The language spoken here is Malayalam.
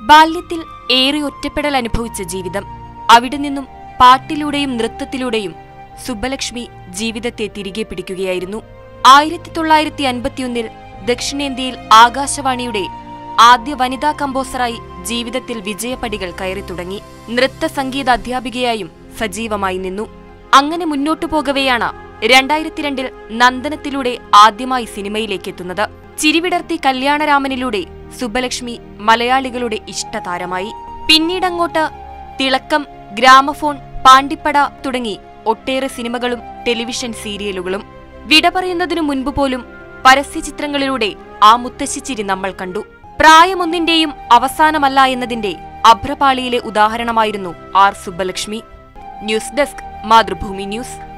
ബാല്യത്തിൽ ഏറെ ഒറ്റപ്പെടൽ അനുഭവിച്ച ജീവിതം അവിടെ നിന്നും പാട്ടിലൂടെയും നൃത്തത്തിലൂടെയും സുബ്ബലക്ഷ്മി ജീവിതത്തെ തിരികെ പിടിക്കുകയായിരുന്നു ആയിരത്തി തൊള്ളായിരത്തി അൻപത്തിയൊന്നിൽ ദക്ഷിണേന്ത്യയിൽ ആകാശവാണിയുടെ ആദ്യ വനിതാ കമ്പോസറായി ജീവിതത്തിൽ വിജയപടികൾ കയറി തുടങ്ങി നൃത്ത സംഗീത അധ്യാപികയായും സജീവമായി നിന്നു അങ്ങനെ മുന്നോട്ടു പോകവെയാണ് രണ്ടായിരത്തി രണ്ടിൽ നന്ദനത്തിലൂടെ ആദ്യമായി സിനിമയിലേക്ക് എത്തുന്നത് ചിരിവിടർത്തി കല്യാണരാമനിലൂടെ സുബ്ബലക്ഷ്മി മലയാളികളുടെ ഇഷ്ടതാരമായി പിന്നീടങ്ങോട്ട് തിളക്കം ഗ്രാമഫോൺ പാണ്ടിപ്പട തുടങ്ങി ഒട്ടേറെ സിനിമകളും ടെലിവിഷൻ സീരിയലുകളും വിട പറയുന്നതിനു മുൻപ് പോലും പരസ്യചിത്രങ്ങളിലൂടെ ആ മുത്തശ്ശിച്ചിരി നമ്മൾ കണ്ടു പ്രായമൊന്നിന്റെയും അവസാനമല്ല എന്നതിന്റെ അഭ്രപാളിയിലെ ഉദാഹരണമായിരുന്നു R Subbalakshmi news desk Mathrubhumi news